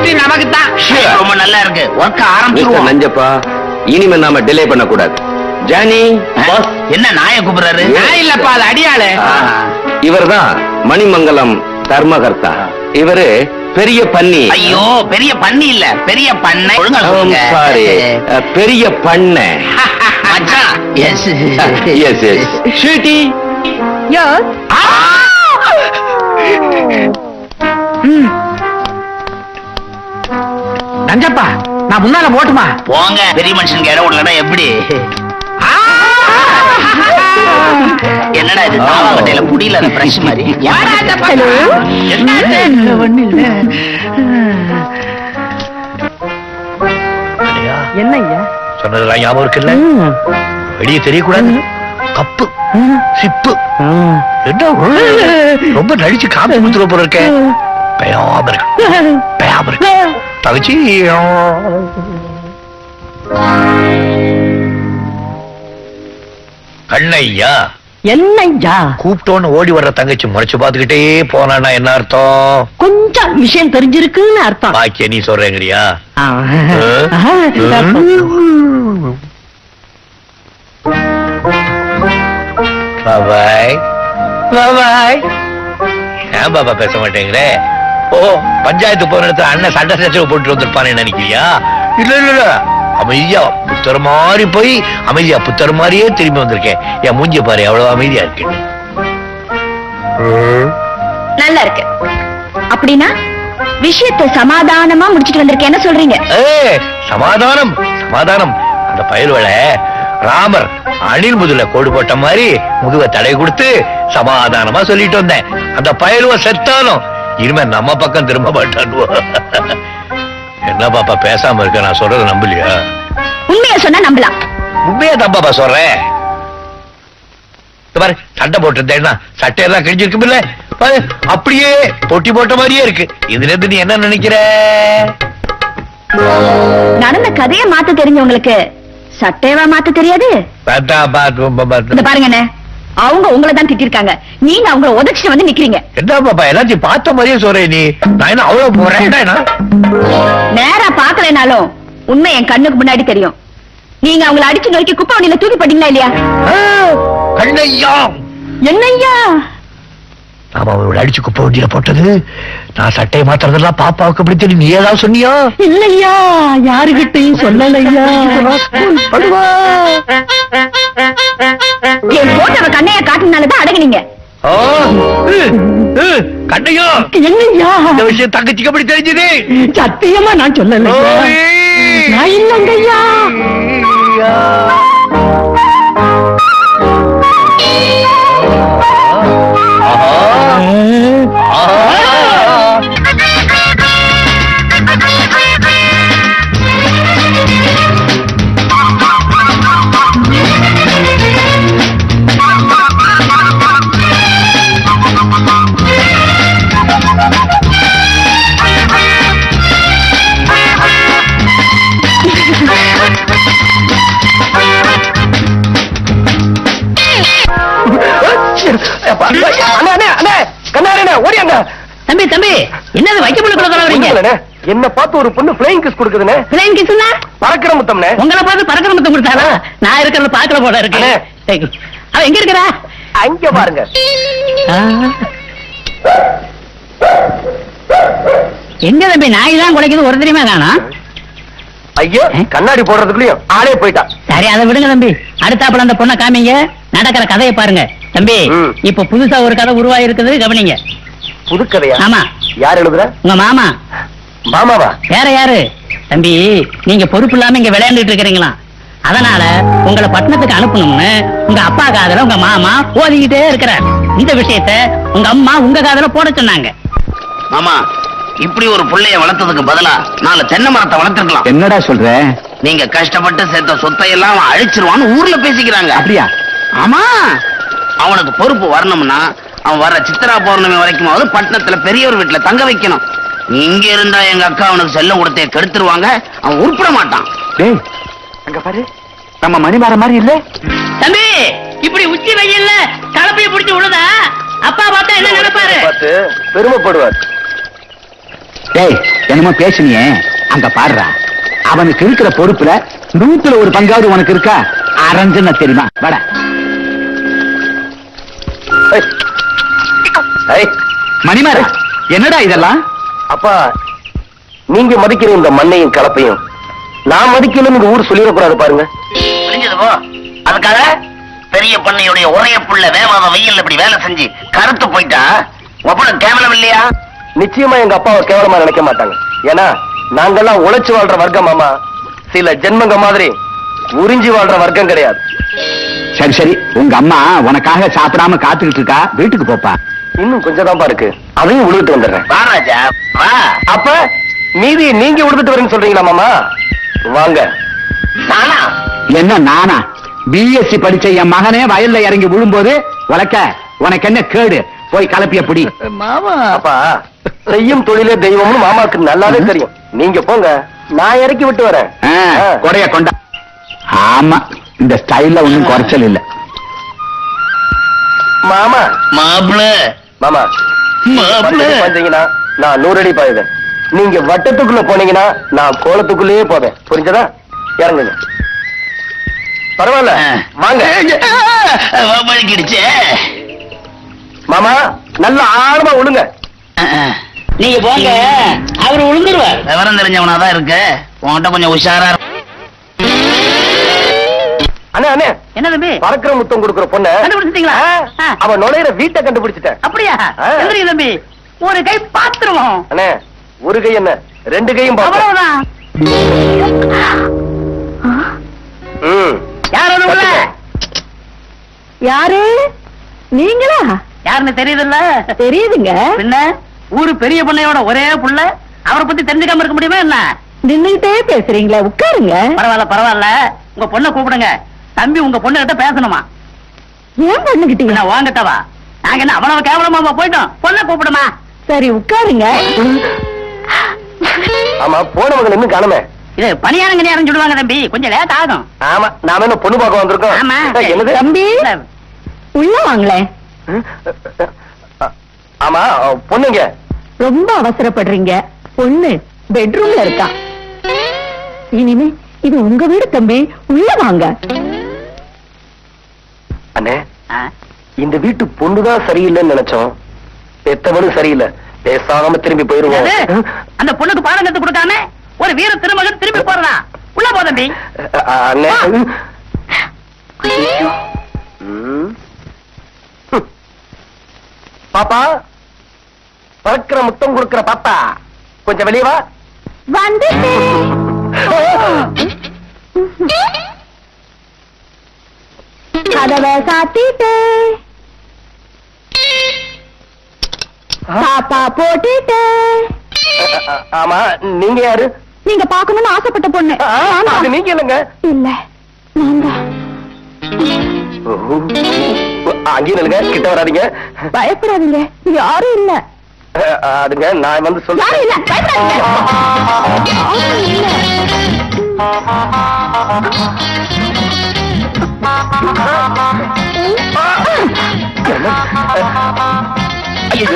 வெற்றி நமக்கு தான் ரொம்ப நல்லா இருக்கு ஒர்க் மிஸ்டர் ஆரம்பிச்சிருவோம் நஞ்சப்பா இனிமே நாம டிலே பண்ண கூடாது ஜானி பாஸ் என்ன நாய கூப்பிடுறாரு நான் இல்லப்பா அது அடியாளு இவர்தான் மணிமங்கலம் தர்மகர்த்தா இவரு பெரிய பன்னி ஐயோ பெரிய பண்ணி இல்ல பெரிய பண்ணை ஒழுங்கா சொல்லுங்க சாரி பெரிய பண்ணை மச்சான் எஸ் எஸ் எஸ் ஷீட்டி நஞ்சப்பா நான் முன்னால போட்டுமா போங்க பெரிய மனுஷனுக்கு இடம் விடலன்னா எப்படி என்னடா இது தாவாங்கட்டையில புடியல அந்த பிரஷ் மாதிரி என்னய்யா சொன்னதெல்லாம் ஞாபகம் இருக்குல்ல வெளியே தெரியக்கூடாது கப்பு சிப்பு என்ன ரொம்ப நடிச்சு காப்பி கொடுத்துட போல இருக்க பயாம இருக்கு பயாம இருக்கு தகச்சி கண்ணையா என்னய்யா கூப்பிட்டோன்னு ஓடி வர்ற தங்கச்சி முறைச்சு பார்த்துக்கிட்டே போனான்னா என்ன அர்த்தம் கொஞ்சம் விஷயம் தெரிஞ்சிருக்குன்னு அர்த்தம் பாக்கிய நீ சொல்றேங்கறியா ஆ. பாபாய் பாபாய் ஏன் பாபா பேச மாட்டேங்கிறே ஓ பஞ்சாயத்து போன இடத்துல அண்ணன் சண்டை சச்சரவு போட்டு வந்திருப்பான்னு நினைக்கிறியா இல்ல இல்ல இல்ல அமைதியா புத்தர் மாதிரி போய் அமைதியா புத்தர் மாதிரியே திரும்பி வந்திருக்கேன் என் மூஞ்சிய பாரு எவ்வளவு அமைதியா இருக்கு நல்லா இருக்கு அப்படின்னா விஷயத்தை சமாதானமா முடிச்சிட்டு வந்திருக்கேன் என்ன சொல்றீங்க ஏய், சமாதானம் சமாதானம் அந்த பயல்வளை ராமர் அணில் முதுல கோடு போட்ட மாதிரி முதுக தடை கொடுத்து சமாதானமா சொல்லிட்டு வந்தேன் அந்த பயலுவ செத்தாலும் இனிமே நம்ம பக்கம் திரும்ப மாட்டானுவோ என்ன பாப்பா பேசாம இருக்க நான் சொல்றதை நம்பலையா உண்மையை சொன்னா நம்பலாம் உண்மையா தான் பாப்பா சொல்றேன் இந்த பாரு சண்டை போட்டிருந்தேன்னா சட்டையெல்லாம் கிழிஞ்சிருக்குமில்ல பாரு அப்படியே பொட்டி போட்ட மாதிரியே இருக்கு இதுல இருந்து நீ என்ன நினைக்கிற நடந்த கதையை மாத்த தெரிஞ்சவங்களுக்கு சட்டையவா மாத்த தெரியாது பார்த்தா பாத்து இந்த பாத்து பாருங்க அண்ணே அவங்க உங்களை தான் திட்டிருக்காங்க நீங்க அவங்கள உதச்சிட்டு வந்து நிக்கிறீங்க என்ன பாப்பா எல்லாத்தையும் பார்த்த மாதிரியே சொல்றேன் நீ நான் என்ன அவ்வளவு போறேன் என்ன நேரா பாக்கலைனாலும் உண்மை என் கண்ணுக்கு முன்னாடி தெரியும் நீங்க அவங்கள அடிச்சு நோக்கி குப்பை வண்டியில தூக்கி போட்டீங்களா இல்லையா கண்ணையா என்னய்யா நாம அவளோட அடிச்சு குப்பை வண்டியில போட்டது நான் சட்டையை மாத்துறதெல்லாம் பாப்பாவுக்கு எப்படி தெரியும் நீ ஏதாவது சொன்னியா இல்லையா யாருகிட்டையும் சொல்லலையா படுவா என் போட்டவ கண்ணைய காட்டினாலதான் அடங்குனீங்க ஆ, உ, உ, கண்ணையா என்னையா இந்த விஷயம் தங்கச்சிக்கு எப்படி தெரிஞ்சது சத்தியமா நான் சொல்லலையா ஓய். நான் இல்லைங்கய்யா தம்பி தம்பி என்னது வைக்க முள்ள வரீங்க என்ன பார்த்து ஒரு பொண்ணு பிளைங் கிஸ் கொடுக்குதுனே பிளைன் கிஸ்னா பறக்கிற முத்தம்னே உங்களை பார்த்து பறக்கிற முத்தம் கொடுத்தாரா நான் இருக்கிறத பாக்கல போல இருக்கு அண்ணே. அவ எங்க இருக்கிறா அங்க பாருங்க எங்க தம்பி நாய் தான் குலைக்குது ஒரு தெரியுமா காணோம் ஐயோ கண்ணாடி போடுறதுக்குள்ளயும் ஆளே போயிட்டா சரி அதை விடுங்க தம்பி அடுத்தாப்புல அந்த பொண்ணை காமிங்க நடக்கிற கதையை பாருங்க தம்பி ம். இப்ப புதுசா ஒரு கதை உருவாகி இருக்குது கவனிங்க புதுக்கதையா ஆமா யார் எழுதுற உங்க மாமா மாமாவா வேற யாரு தம்பி நீங்க பொறுப்பு இல்லாம இங்க விளையாண்டுட்டு இருக்கிறீங்களா அதனால உங்களை பட்டணத்துக்கு அனுப்பணும்னு உங்க அப்பா காதல உங்க மாமா ஓதிக்கிட்டே இருக்கிறார் இந்த விஷயத்த உங்க அம்மா உங்க காதல போட சொன்னாங்க மாமா இப்படி ஒரு புள்ளைய வளர்த்ததுக்கு பதிலா நாலு தென்னை மரத்தை வளர்த்திருக்கலாம் என்னடா சொல்ற நீங்க கஷ்டப்பட்டு சேர்த்த சொத்தை எல்லாம் அவன் அழிச்சிருவான்னு ஊர்ல பேசிக்கிறாங்க அப்படியா ஆமா அவனுக்கு பொறுப்பு வரணும்னா அவன் வர சித்ரா பௌர்ணமி வரைக்குமாவது பட்டணத்துல பெரியவர் வீட்டுல தங்க வைக்கணும் இங்க இருந்தா எங்க அக்கா அவனுக்கு செல்லம் கொடுத்தே கெடுத்துருவாங்க அவன் உருப்பிட மாட்டான் டேய் அங்க பாரு நம்ம மணிமாற மாதிரி இல்ல தம்பி இப்படி உச்சி வெயில்ல கலப்பைய பிடிச்சு விழுதா அப்பா பார்த்தா என்ன நினைப்பாரு பார்த்து பெருமைப்படுவார் டேய் என்னமோ பேசுனியே அங்க பாடுறா அவனுக்கு இருக்கிற பொறுப்புல நூத்துல ஒரு பங்காவது உனக்கு இருக்கா அரஞ்சன தெரியுமா வாடா ஏய். ஏய், மணிமாரா என்னடா இதெல்லாம் அப்பா நீங்க மதிக்கிற இந்த மண்ணையும் கலப்பையும் நான் மதிக்கணும் இந்த ஊர் சொல்லிடக்கூடாது பாருங்க புரிஞ்சது போ அதுக்காக பெரிய பண்ணையுடைய ஒரே புள்ள வேவாத வெயில் இப்படி வேலை செஞ்சு கருத்து போயிட்டா ஒப்பனும் கேவலம் இல்லையா நிச்சயமா எங்க அப்பாவை கேவலமா நினைக்க மாட்டாங்க ஏன்னா நாங்கெல்லாம் உழைச்சு வாழ்ற வர்க்கம் மாமா சில ஜென்மங்க மாதிரி உறிஞ்சி வாழ்ற வர்க்கம் கிடையாது சரி சரி உங்க அம்மா உனக்காக சாப்பிடாம காத்துக்கிட்டு இருக்கா வீட்டுக்கு போப்பா இன்னும் கொஞ்சம் தான்ப்பா இருக்கு அதையும் உழுதுட்டு வந்துடுறேன் வா ராஜா வா அப்ப மீதி நீங்க உழுதுட்டு வரேன்னு சொல்றீங்களா மாமா வாங்க நானா என்ன நானா பிஎஸ்சி படிச்ச என் மகனே வயல்ல இறங்கி விழும்போது உனக்க உனக்கு என்ன கேடு போய் கலப்பிய பிடி மாமா அப்பா செய்யும் தொழிலே தெய்வம்னு மாமாக்கு நல்லாவே தெரியும் நீங்க போங்க நான் இறக்கி விட்டு வரேன் ஆ, ஆ. கொடைய கொண்டா ஆமா இந்த ஸ்டைல்ல ஒண்ணும் குறைச்சல் இல்ல மாமா மாப்பிள மாமா மாப்பிள வட்டத்துக்கு வந்தீங்கன்னா நான் நூறு அடி பாயுவேன் நீங்க வட்டத்துக்குள்ள போனீங்கன்னா நான் கோலத்துக்குள்ளேயே போவேன் புரிஞ்சதா இறங்குங்க பரவாயில்ல வாங்க பழிக்கிடுச்சே மாமா நல்ல ஆழமா விழுங்க நீங்க போங்க அவர் விழுந்துருவார் விவரம் தெரிஞ்சவனாதான் இருக்கு உன்கிட்ட கொஞ்சம் உஷாரா இரு. அண்ணே அண்ணே என்ன தம்பி பறக்கிற முத்தம் கொடுக்குற பொண்ணு கண்டுபிடிச்சிட்டீங்களா ஆ. அவ நுழையிற வீட்டை கண்டுபிடிச்சிட்டேன் அப்படியா ஆ. எந்திரிங்க தம்பி ஒரு கை பாத்துருவோம் அண்ணே ஒரு கை என்ன ரெண்டு கையும் பார்ப்போம் அவ்வளவுதான் ம் யார் அது உள்ள யாரு நீங்களா யாருன்னு தெரியுதுல்ல தெரியுதுங்க பின்ன ஊரு பெரிய பண்ணையோட ஒரே புள்ள அவரை பத்தி தெரிஞ்சுக்காம இருக்க முடியுமா என்ன நின்னுகிட்டே பேசுறீங்களா உட்காருங்க பரவாயில்ல பரவாயில்ல உங்க பொண்ணை கூப்பிடுங்க தம்பி உங்க பொண்ணு கிட்ட பேசணுமா ஏன் பண்ணுகிட்டீங்க நான் வாங்கட்டவா நாங்க என்ன அவ்வளவு கேவலமாவா போயிட்டோம் பொண்ணை கூப்பிடுமா சரி உட்காருங்க ஆமா போனவங்க இன்னும் காணுமே இது பணியாரங்க நேரம் சொல்லுவாங்க தம்பி கொஞ்சம் லேட் ஆகும் ஆமா நாம என்ன பொண்ணு பார்க்க வந்திருக்கோம் ஆமா ஏய், என்னது தம்பி இல்ல, உள்ள வாங்களேன் அ- ஆமா பொண்ணுங்க ரொம்ப அவசரப்படுறீங்க பொண்ணு பெட்ரூம்ல இருக்கா இனிமே இது உங்க வீடு தம்பி உள்ள வாங்க அண்ணே ஆ, இந்த வீட்டு பொண்ணுதான் சரியில்லைன்னு நினைச்சோம் பெத்தவனும் சரியில்லை பேசாம திரும்பி போயிருவோம் என்னது? அந்த பொண்ணுக்கு பாடம் கத்து கொடுக்காம ஒரு வீர திருமகன் திரும்பி போறதா உள்ள போ தம்பி அ- அண்ணே வா. ம். ம். ஹம். பாப்பா பறக்கிற முத்தம் கொடுக்கிற பாப்பா கொஞ்சம் வெளியே வா கதவை சாத்திட்டு பாப்பா போட்டுட்டு ஆமா நீங்க யாரு நீங்க பாக்கணும்னு ஆசைப்பட்ட பொண்ணு ஆ, நான்தான். அது நீங்க இல்லைங்க இல்ல நான் தான் அங்கேயும் இல்லைங்க கிட்ட வராதீங்க பயப்படாதீங்க யாரும் இல்ல அஹ், அதுங்க நான் வந்து யாரும் இல்ல சொல்றேன் பயப்படாதீங்க யாரும் இல்ல ஐயோ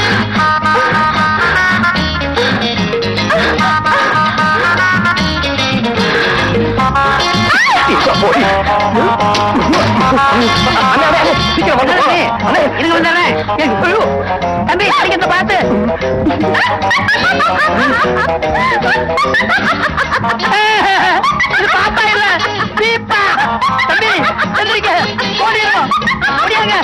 போய் அண்ணே, அண்ணே, அண்ணே, சீக்கிரம் வந்து தம்பி, போலாம். அண்ணே, இருங்க வந்துடுறேன். ஏய், ஐயோ. தம்பி அடிக்கிறத பார்த்து இது பாப்பா இல்ல தீப்பா தம்பி எந்திரிக்க ஓடிடும் ஓடியாங்க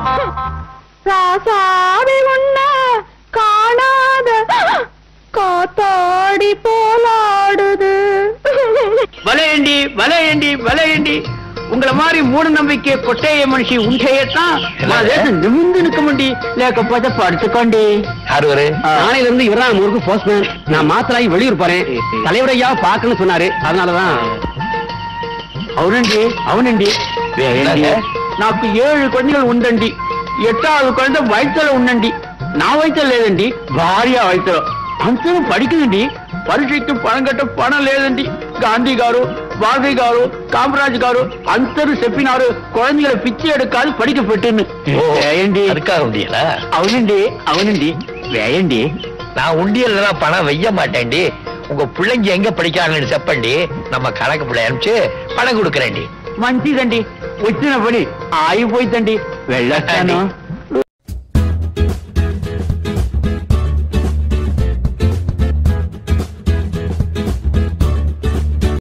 ராசாவி உன்ன காணாத காத்தாடி போலாடுது வலையண்டி வலையண்டி வலையண்டி உங்கள மாதிரி மூட நம்பிக்கை கொட்டைய மனுஷி உண்டையத்தான் நிமிந்து நிக்க முடி లేకపోతే పడుచుకోండి யாரு ஒரு நாளையில இருந்து இவரா நம்ம ஊருக்கு போஸ்ட்மேன் நான் மாத்தலாகி வெளியூர் போறேன் தலைவரையா பாக்கணும்னு சொன்னாரு அதனாலதான் అవునండి అవునండి వేయండి నాకు ఏడు కొండలు ఉండండి ఎట్టాదు కొండ వైద్యులు ఉండండి నా వైద్యం లేదండి భార్య వైద్యులు అంతరం పడికిందండి పరీక్షకు పణం కట్ట పణం లేదండి గాంధీ గారు వాల్మీకి గారు కామరాజ్ గారు అందరూ చెప్పినారు குழந்தைகளை పిచ్చి எடுக்காது படிக்க పెట్టింది వేయండి அதுக்காக முடியல అవునండి అవునండి వేయండి நான் உண்டியல்ல பணம் வைய மாட்டேன்டி உங்க பிள்ளைங்க எங்க படிக்கிறாங்கன்னு செப்பண்டி நம்ம கணக்கு பிள்ளை அனுப்பிச்சு பணம் கொடுக்கறேன்டி మంచిదండి వచ్చిన పని ఆగిపోయిందండి వెళ్ళొస్తాను